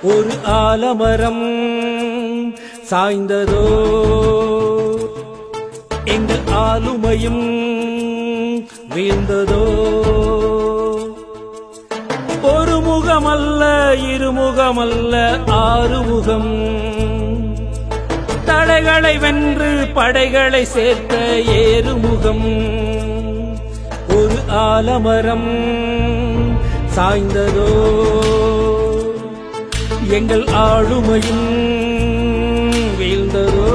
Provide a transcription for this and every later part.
ஒரு ஆலமரம் சாய்ந்ததோ எங்கள் ஆளுமையும் வீழ்ந்ததோ ஒரு முகமல்ல இருமுகமல்ல ஆறுமுகம் தடைகளை வென்று படைகளை சேர்த்த ஏறுமுகம் ஒரு ஆலமரம் சாய்ந்ததோ எங்கள் ஆளுமையும் வீழ்ந்ததோ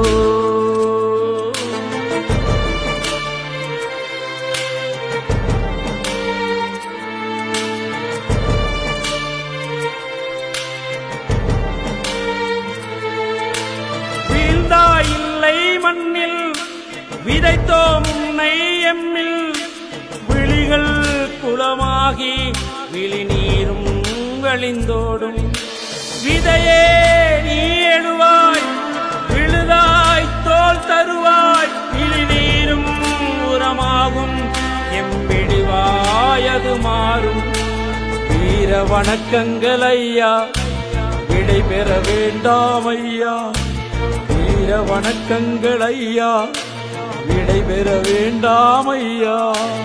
வீழ்ந்தா இல்லை மண்ணில் விதைத்தோம் உன்னை எம்மில் விழிகள் குளமாகி விழிநீரும் வழிந்தோடும் விதையே நீ எழுவாய் விழுதாய் தோல் தருவாய் விழிநீரும் உரமாகும் எம்பிடிவாயது மாறும் வீர வணக்கங்கள் ஐயா விடை பெற வேண்டாம் ஐயா வீர வணக்கங்கள் ஐயா விடை பெற வேண்டாம் ஐயா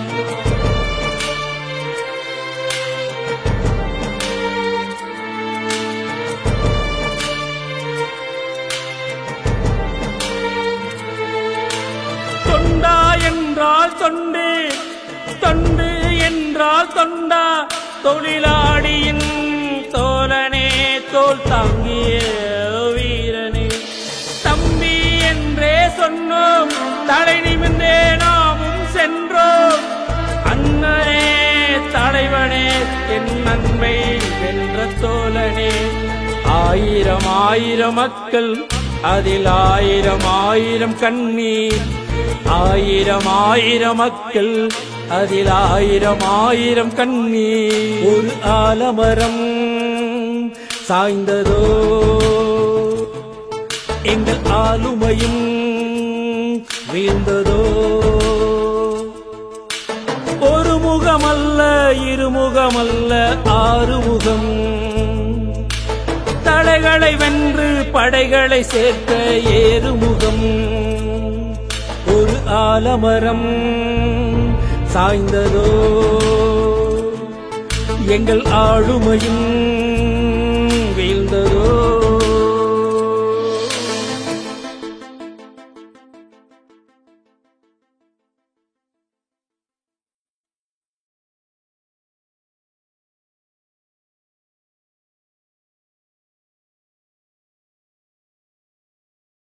தொண்டா என்றால் தொண்டு தொண்டு என்றால் தொண்டா தொழிலாளியின் தோழனே தோல் தாங்கிய வீரனே தம்பி என்றே சொன்னோம் தலை நிமிர்ந்தே நாமும் சென்றோம் அண்ணனே தலைவனே என் நன்மை வென்ற தோழனே ஆயிரம் ஆயிரம் மக்கள் அதில் ஆயிரம் ஆயிரம் கண்ணீர் ஆயிரம் ஆயிரம் மக்கள் அதில் ஆயிரம் ஆயிரம் கண்ணீர் ஒரு ஆலமரம் சாய்ந்ததோ எங்கள் ஆளுமையும் வீழ்ந்ததோ ஒரு முகமல்ல இருமுகமல்ல ஆறுமுகம் தடைகளை வென்று படைகளை சேர்த்த ஏறுமுகம் ஒரு ஆலமரம் சாய்ந்ததோ எங்கள் ஆளுமையும்